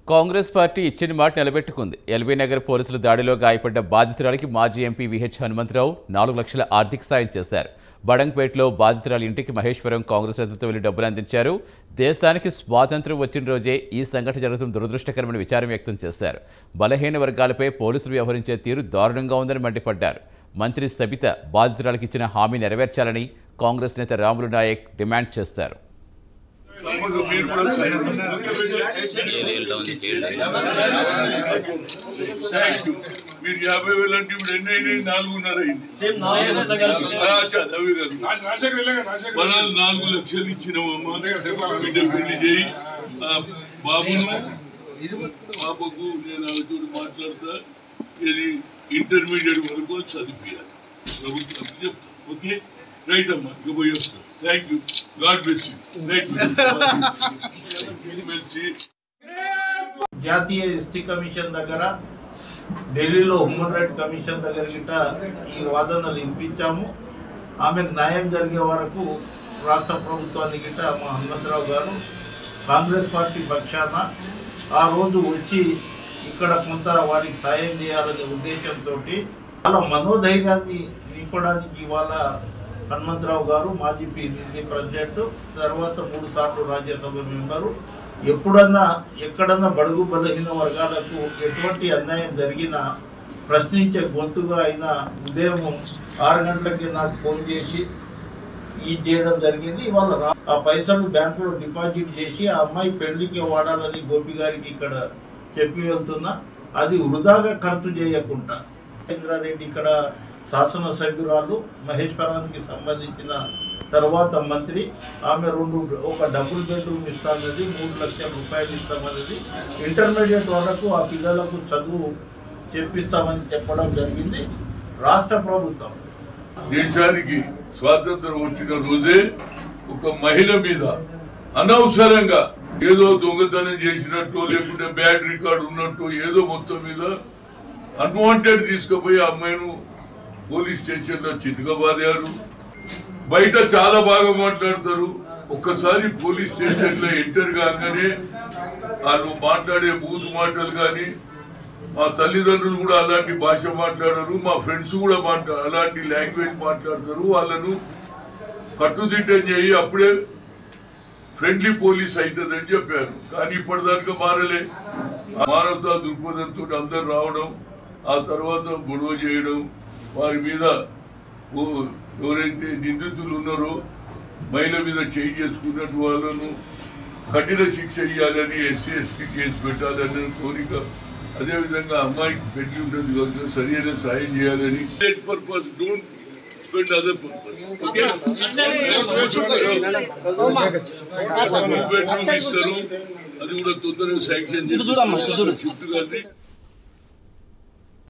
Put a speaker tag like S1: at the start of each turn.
S1: Congress party ఇచ్చిన మాట నిలబెట్టుకుంది LB Nagar పోలీసుల దాడిలో గాయపడ్డ బాధితురాలికి మాజీ ఎంపీ విహెచ్ హనుమంతరావు నాలుగు లక్షల ఆర్థిక సాయం చేశారు బడంగ్పేటలో బాధితురాలి ఇంటికి మహేశ్వరం కాంగ్రెస్ నేతలతో వెళ్లి డబ్బులు అందించారు దేశానికి స్వాతంత్ర్యం వచ్చిన రోజే ఈ సంఘటన జరుగుతున్న దురదృష్టకరమైన విచారం వ్యక్తం చేశారు బలహీన వర్గాలపై పోలీసులు వ్యవహరించే తీరు దారుణంగా ఉందని మండిపడ్డారు మంత్రి సబిత బాధితురాలికి ఇచ్చిన హామీ నెరవేర్చాలని కాంగ్రెస్ నేత రాములు నాయక్ డిమాండ్ చేశారు
S2: తప్పక మీరు కూడా సైన్ థ్యాంక్ యూ మీరు యాభై వేలు అంటే ఇప్పుడు ఎన్ని అయినాయి నాలుగున్నర అయింది ఆ, అచ్చా, రవి గారు. మనం నాలుగు లక్షలు ఇచ్చినామమ్మా బిడ్డ పెళ్లి చేయి ఆ, బాబును బాబుకు నేను ఆమెతో మాట్లాడతా ఇది ఇంటర్మీడియట్ వరకు చదివియాలి ప్రభుత్వం చెప్తా ఓకే రైట్ అమ్మా ఇక పోయి వస్తాం thank you God bless you right మెల్చి
S3: జాతీయ ఎస్టీ కమిషన్ దగ్గర ఢిల్లీలో హ్యూమన్ రైట్ కమిషన్ దగ్గర గిట్ట ఈ వాదనలు వినిపించాము ఆమెకు న్యాయం జరిగే వరకు రాష్ట్ర ప్రభుత్వాన్ని గిట్ట మా హనుమంతరావు గారు కాంగ్రెస్ పార్టీ పక్షాన ఆ రోజు వచ్చి ఇక్కడ కొంత వారికి సాయం చేయాలనే ఉద్దేశంతో వాళ్ళ మనోధైర్యాన్ని నింపడానికి ఇవాళ హనుమంతరావు గారు మాజీ పిసిసి ప్రెసిడెంట్ తర్వాత మూడు సార్లు రాజ్యసభ మెంబరు ఎప్పుడన్నా ఎక్కడన్నా బడుగు బలహీన వర్గాలకు ఎటువంటి అన్యాయం జరిగినా ప్రశ్నించే గొంతుగా అయిన ఉదయం ఆరు గంటలకి నాకు ఫోన్ చేసి ఇది చేయడం జరిగింది ఇవాళ రా- ఆ పైసలు బ్యాంకులో డిపాజిట్ చేసి ఆ అమ్మాయి పెళ్లికి వాడాలని గోపి గారికి ఇక్కడ చెప్పి వెళ్తున్నా అది వృధాగా ఖర్చు చేయకుండా రెడ్డి ఇక్కడ శాసనసభ్యురాలు మహేశ్వరానికి సంబంధించిన తర్వాత మంత్రి ఆమె రెండు ఒక డబుల్ బెడ్రూమ్ ఇస్తామన్నది మూడు లక్షల రూపాయలు ఇస్తామన్నది ఇంటర్మీడియట్ వరకు ఆ పిల్లలకు చదువు చెప్పిస్తామని చెప్పడం జరిగింది రాష్ట్ర ప్రభుత్వం
S2: దేశానికి స్వాతంత్రం వచ్చిన రోజే ఒక మహిళ మీద అనవసరంగా ఏదో దొంగతనం చేసినట్టు లేకుంటే బ్యాడ్ రికార్డు ఉన్నట్టు ఏదో మొత్తం మీద అన్వాంటెడ్ తీసుకుపోయి ఆ అమ్మాయిను పోలీస్ స్టేషన్ లో చితకబాదారు బయట చాలా బాగా మాట్లాడతారు ఒక్కసారి పోలీస్ స్టేషన్ లో ఎంటర్ కాగానే వాళ్ళు మాట్లాడే బూత్ మాటలు కానీ మా తల్లిదండ్రులు కూడా అలాంటి భాష మాట్లాడరు మా ఫ్రెండ్స్ కూడా మాట్లా అలాంటి లాంగ్వేజ్ మాట్లాడతారు వాళ్ళను కట్టుదిట్టం చేయి అప్పుడే ఫ్రెండ్లీ పోలీస్ అవుతుందని చెప్పారు కానీ ఇప్పటిదాకా మారలే మానవతా దృక్పథంతో అందరు రావడం ఆ తర్వాత గొడవ చేయడం వారి మీద ఓ ఎవరైతే నిందితులు ఉన్నారో మహిళ మీద చేయి చేసుకున్నట్టు వాళ్ళను కఠిన శిక్ష ఇవ్వాలని ఎస్సీ ఎస్టీ కేసు పెట్టాలని కోరిక అదేవిధంగా అమ్మాయికి పెళ్లి ఉంటుంది కనుక సరైన సాయం చేయాలని purpose don't spend other purpose okay bedroom ఇస్తారు అది కూడా తొందరగా శాంక్షన్ చేస్తారు షిఫ్ట్ కానీ